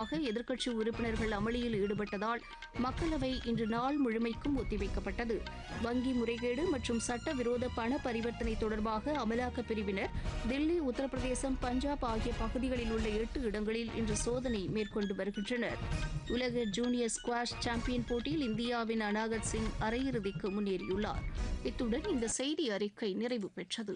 எதிராக எதிர்க்கட்சி உறுப்பினர்கள் அமளியில் ஈடுபட்டதால் மக்களவை இன்று நாள் முழுமைக்கும் ஒத்திவைக்கப்பட்டது வங்கி முறைகேடு மற்றும் சட்டவிரோத பண பரிவர்த்தனை தொடர்பாக அமலாக்கப் பிரிவினர் தில்லி உத்தரப்பிரதேசம் பஞ்சாப் ஆகிய பகுதிகளில் உள்ள எட்டு இடங்களில் இன்று சோதனை மேற்கொண்டு வருகின்றனர் உலக ஜூனியர் ஸ்குவாஷ் சாம்பியன் போட்டியில் இந்தியாவின் அனாகத் சிங் அரையிறுதிக்கு முன்னேறியுள்ளார் இத்துடன் இந்த செய்தி அறிக்கை நிறைவு பெற்றது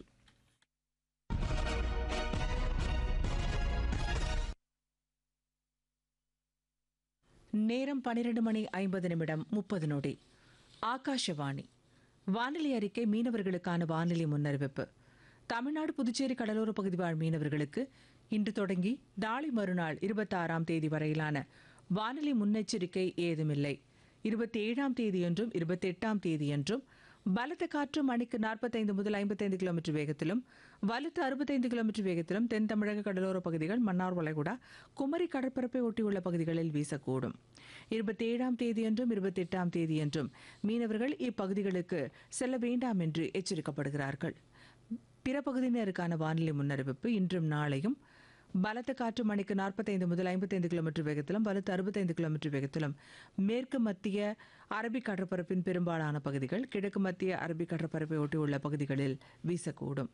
நேரம் பன்னிரண்டு மணி ஐம்பது நிமிடம் முப்பது நொடி ஆகாஷவாணி வானிலை அறிக்கை மீனவர்களுக்கான வானிலை முன்னறிவிப்பு தமிழ்நாடு புதுச்சேரி கடலோர பகுதி வாழ் மீனவர்களுக்கு இன்று தொடங்கி நாளை மறுநாள் இருபத்தாறாம் தேதி வரையிலான வானிலை முன்னெச்சரிக்கை ஏதுமில்லை இருபத்தி ஏழாம் தேதியன்றும் இருபத்தி எட்டாம் தேதியன்றும் பலத்த காற்று மணிக்கு நாற்பத்தைந்து முதல் ஐம்பத்தைந்து கிலோமீட்டர் வேகத்திலும் வலுத்து அறுபத்தைந்து கிலோமீட்டர் வேகத்திலும் தென் தமிழக கடலோர பகுதிகள் மன்னார் வளைகுடா குமரி கடற்பரப்பை ஒட்டியுள்ள பகுதிகளில் வீசக்கூடும் இருபத்தி ஏழாம் தேதியன்றும் இருபத்தி எட்டாம் தேதியன்றும் மீனவர்கள் இப்பகுதிகளுக்கு செல்ல வேண்டாம் என்று எச்சரிக்கப்படுகிறார்கள் பிற பகுதியினருக்கான வானிலை முன்னறிவிப்பு இன்றும் நாளையும் பலத்த காற்று மணிக்கு நாற்பத்தைந்து முதல் ஐம்பத்தைந்து கிலோமீட்டர் வேகத்திலும் பலத்த அறுபத்தைந்து கிலோமீட்டர் வேகத்திலும் மேற்கு மத்திய அரபிக் கடற்பரப்பின் பெரும்பாலான பகுதிகள் கிழக்கு மத்திய அரபிக் கடற்பரப்பை ஒட்டியுள்ள பகுதிகளில் வீசக்கூடும்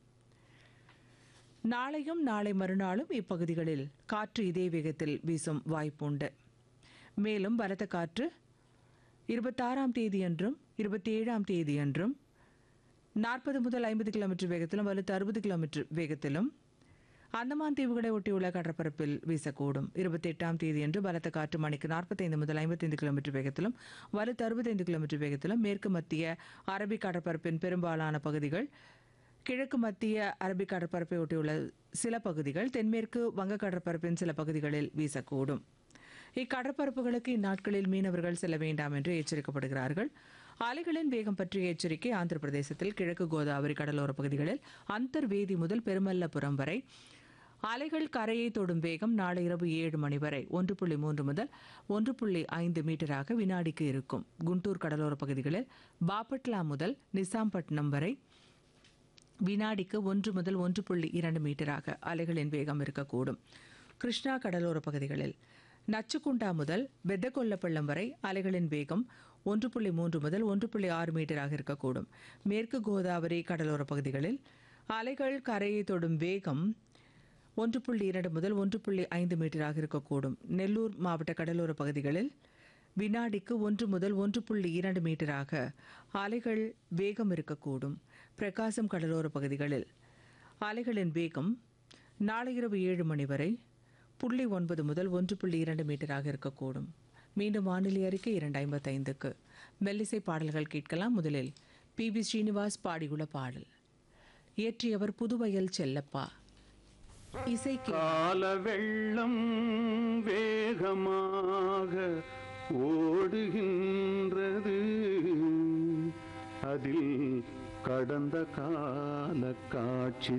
நாளையும் நாளை மறுநாளும் இப்பகுதிகளில் காற்று இதே வேகத்தில் வீசும் வாய்ப்புண்டு மேலும் பலத்த காற்று இருபத்தாறாம் தேதியன்றும் இருபத்தி ஏழாம் தேதியன்றும் நாற்பது முதல் ஐம்பது கிலோமீட்டர் வேகத்திலும் வலுத்து அறுபது கிலோமீட்டர் வேகத்திலும் அந்தமான் தீவுகளை ஒட்டியுள்ள கடற்பரப்பில் வீசக்கூடும் இருபத்தி எட்டாம் தேதியன்று பலத்த காற்று மணிக்கு நாற்பத்தைந்து முதல் ஐம்பத்தைந்து கிலோமீட்டர் வேகத்திலும் வலுத்து அறுபத்தைந்து கிலோமீட்டர் வேகத்திலும் மேற்கு மத்திய அரபிக் கடற்பரப்பின் பெரும்பாலான பகுதிகள் கிழக்கு மத்திய அரபிக் கடற்பரப்பை ஒட்டியுள்ள சில பகுதிகள் தென்மேற்கு வங்க கடற்பரப்பின் சில பகுதிகளில் வீசக்கூடும் இக்கடற்பரப்புகளுக்கு இந்நாட்களில் மீனவர்கள் செல்ல வேண்டாம் என்று எச்சரிக்கப்படுகிறார்கள் அலைகளின் வேகம் பற்றிய எச்சரிக்கை ஆந்திர பிரதேசத்தில் கிழக்கு கோதாவரி கடலோர பகுதிகளில் அந்தர்வேதி முதல் பெருமல்லபுரம் வரை அலைகள் கரையை தொடும் வேகம் நாளை இரவு ஏழு மணி வரை ஒன்று புள்ளி மூன்று முதல் ஒன்று புள்ளி ஐந்து மீட்டராக வினாடிக்கு இருக்கும் குண்டூர் கடலோர பகுதிகளில் பாபட்லா முதல் நிசாம்பட்டினம் வரை வினாடிக்கு ஒன்று முதல் ஒன்று புள்ளி இரண்டு மீட்டராக அலைகளின் வேகம் இருக்கக்கூடும் கிருஷ்ணா கடலோர பகுதிகளில் நச்சுக்குண்டா முதல் வெத்தகொல்லப்பள்ளம் வரை அலைகளின் வேகம் ஒன்று புள்ளி மூன்று முதல் ஒன்று புள்ளி ஆறு மீட்டராக இருக்கக்கூடும் மேற்கு கோதாவரி கடலோர பகுதிகளில் அலைகள் கரையை தொடும் வேகம் ஒன்று புள்ளி இரண்டு முதல் ஒன்று புள்ளி ஐந்து மீட்டராக இருக்கக்கூடும் நெல்லூர் மாவட்ட கடலோர பகுதிகளில் வினாடிக்கு ஒன்று முதல் ஒன்று புள்ளி இரண்டு மீட்டராக அலைகள் வேகம் இருக்கக்கூடும் பிரகாசம் கடலோர பகுதிகளில் அலைகளின் வேகம் நாளை இரவு ஏழு மணி வரை புள்ளி ஒன்பது முதல் ஒன்று புள்ளி இரண்டு மீட்டராக இருக்கக்கூடும் மீண்டும் வானிலை அறிக்கை இரண்டு ஐம்பத்தைந்துக்கு மெல்லிசை பாடல்கள் கேட்கலாம் முதலில் பி வி ஸ்ரீனிவாஸ் பாடியுள்ள பாடல் இயற்றியவர் புதுவயல் செல்லப்பா இசை கே- கால வெள்ளம் வேகமாக ஓடுகின்றது அதில் கடந்த கால காட்சி